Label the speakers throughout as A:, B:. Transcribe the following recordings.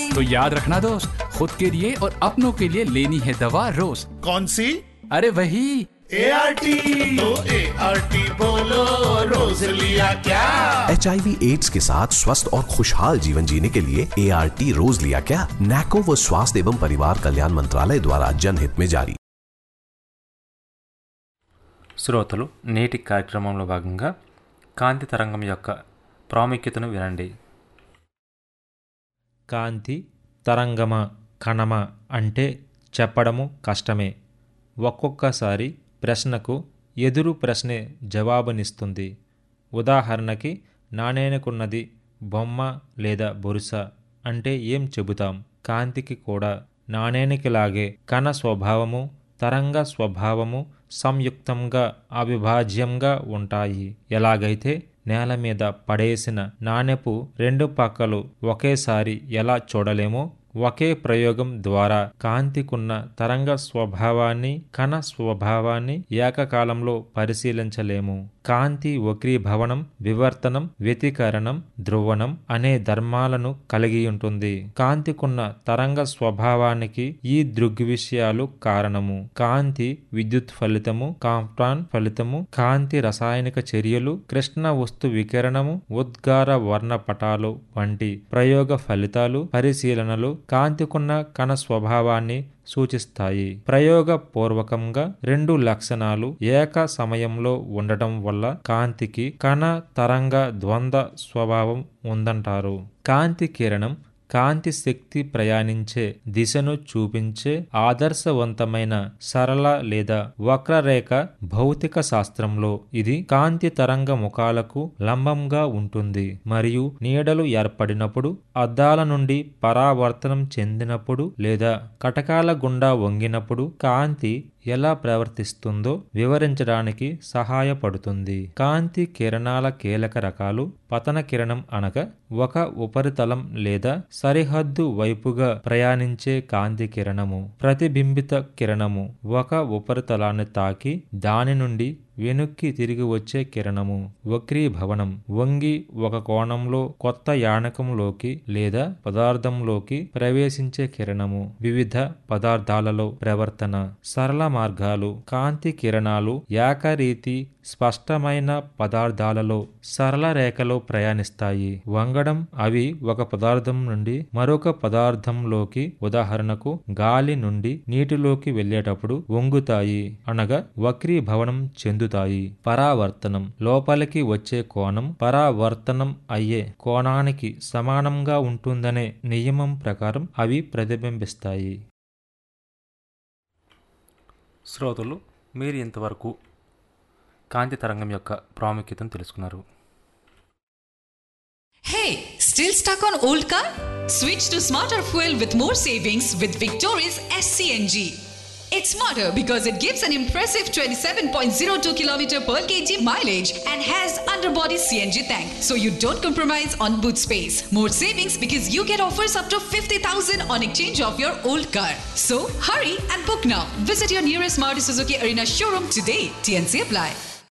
A: तो याद रखना दोस्त खुद के लिए और अपनों के लिए लेनी है दवा रोज
B: कौन सी
A: अरे वही
B: ए आर टी तो ए आर टी बोलो रोज लिया क्या
C: एच एड्स के साथ स्वस्थ और खुशहाल जीवन जीने के लिए ए आर टी रोज लिया क्या नैको व स्वास्थ्य एवं परिवार कल्याण मंत्रालय द्वारा जनहित में जारी
D: శ్రోతలు నేటి కార్యక్రమంలో భాగంగా కాంతి తరంగం యొక్క ప్రాముఖ్యతను వినండి
E: కాంతి తరంగమ కణమ అంటే చెప్పడము కష్టమే ఒక్కొక్కసారి ప్రశ్నకు ఎదురు ప్రశ్నే జవాబునిస్తుంది ఉదాహరణకి నాణేనకున్నది బొమ్మ లేదా బొరుస అంటే ఏం చెబుతాం కాంతికి కూడా నాణేనికిలాగే కణ స్వభావము తరంగ స్వభావము సంయుక్తంగా అవిభాజ్యంగా ఉంటాయి ఎలాగైతే నేల మీద పడేసిన నాణెపు రెండు పక్కలు ఒకేసారి ఎలా చూడలేమో ఒకే ప్రయోగం ద్వారా కాంతికున్న తరంగ స్వభావాన్ని కణ స్వభావాన్ని ఏకకాలంలో పరిశీలించలేము కాంతి వక్రీభవనం వివర్తనం వ్యతికరణం ధ్రువణం అనే ధర్మాలను కలిగి ఉంటుంది కాంతికున్న తరంగ స్వభావానికి ఈ దృగ్విషయాలు కారణము కాంతి విద్యుత్ ఫలితము కాంప్టాన్ ఫలితము కాంతి రసాయనిక చర్యలు కృష్ణ వస్తు వికిరణము ఉద్గార వర్ణ పటాలు వంటి ప్రయోగ ఫలితాలు పరిశీలనలు కాంతికున్న కణ స్వభావాన్ని సూచిస్తాయి ప్రయోగపూర్వకంగా రెండు లక్షణాలు ఏక సమయంలో ఉండటం వల్ల కాంతికి కణ తరంగ ద్వంద్వ స్వభావం ఉందంటారు కాంతి కిరణం కాంతి శక్తి ప్రయాణించే దిశను చూపించే ఆదర్శవంతమైన సరళ లేదా వక్రరేఖ భౌతిక శాస్త్రంలో ఇది కాంతి తరంగ ముఖాలకు లంబంగా ఉంటుంది మరియు నీడలు ఏర్పడినప్పుడు అద్దాల నుండి పరావర్తనం చెందినప్పుడు లేదా కటకాల గుండా వంగినప్పుడు కాంతి ఎలా ప్రవర్తిస్తుందో వివరించడానికి సహాయపడుతుంది కాంతి కిరణాల కీలక రకాలు పతన కిరణం అనగా ఒక ఉపరితలం లేదా సరిహద్దు వైపుగా ప్రయాణించే కాంతి కిరణము ప్రతిబింబిత కిరణము ఒక ఉపరితలాన్ని తాకి దాని నుండి వెనుక్కి తిరిగి వచ్చే కిరణము వక్రీభవనం వంగి ఒక కోణంలో కొత్త యానకంలోకి లేదా పదార్థంలోకి ప్రవేశించే కిరణము వివిధ పదార్థాలలో ప్రవర్తన సరళ మార్గాలు కాంతి కిరణాలు ఏకరీతి స్పష్టమైన పదార్థాలలో సరళ రేఖలో ప్రయాణిస్తాయి వంగడం అవి ఒక పదార్థం నుండి మరొక పదార్థంలోకి ఉదాహరణకు గాలి నుండి నీటిలోకి వెళ్ళేటప్పుడు వంగుతాయి అనగా వక్రీభవనం చెందుతాయి పరావర్తనం లోపలికి వచ్చే కోణం పరావర్తనం అయ్యే కోణానికి సమానంగా ఉంటుందనే నియమం ప్రకారం అవి ప్రతిబింబిస్తాయి
D: శ్రోతలు మీరు ఇంతవరకు కాంతి తరంగం యొక్క ప్రాముఖ్యతను తెలుసుకున్నారు
F: Hey, still stuck on old car? Switch to smarter fuel with more savings with Victoria's SCNG. It's smarter because it gives an impressive 27.02 km per kg mileage and has underbody CNG tank, so you don't compromise on boot space. More savings because you get offers up to 50,000 on exchange of your old car. So hurry and book now. Visit your nearest Maruti Suzuki Arena showroom today. TNC apply.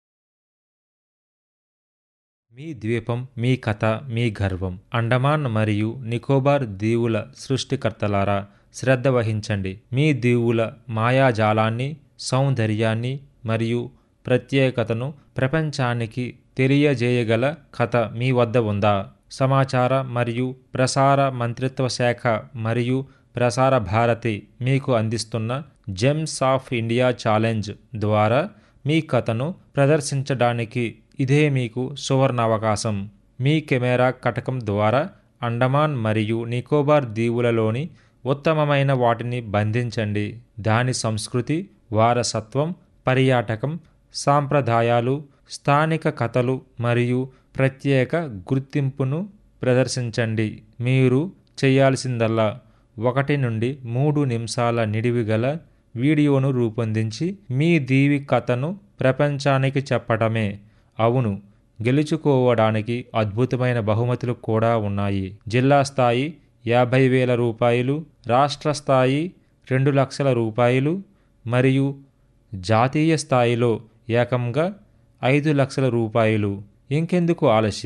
E: మీ ద్వీపం మీ కథ మీ గర్వం అండమాన్ మరియు నికోబార్ దీవుల సృష్టికర్తలారా శ్రద్ధ వహించండి మీ దీవుల మాయాజాలాన్ని సౌందర్యాన్ని మరియు ప్రత్యేకతను ప్రపంచానికి తెలియజేయగల కథ మీ వద్ద ఉందా సమాచార మరియు ప్రసార మంత్రిత్వ శాఖ మరియు ప్రసార భారతి మీకు అందిస్తున్న జెమ్స్ ఆఫ్ ఇండియా ఛాలెంజ్ ద్వారా మీ కథను ప్రదర్శించడానికి ఇదే మీకు సువర్ణ అవకాశం మీ కెమెరా కటకం ద్వారా అండమాన్ మరియు నికోబార్ దీవులలోని ఉత్తమమైన వాటిని బంధించండి దాని సంస్కృతి వారసత్వం పర్యాటకం సాంప్రదాయాలు స్థానిక కథలు మరియు ప్రత్యేక గుర్తింపును ప్రదర్శించండి మీరు చేయాల్సిందల్లా ఒకటి నుండి మూడు నిమిషాల నిడివి గల వీడియోను రూపొందించి మీ దీవి కథను ప్రపంచానికి చెప్పడమే అవును గెలుచుకోవడానికి అద్భుతమైన బహుమతులు కూడా ఉన్నాయి జిల్లా స్థాయి యాభై వేల రూపాయలు రాష్ట్ర స్థాయి రెండు లక్షల రూపాయలు మరియు జాతీయ స్థాయిలో ఏకంగా ఐదు లక్షల రూపాయలు ఇంకెందుకు ఆలస్యం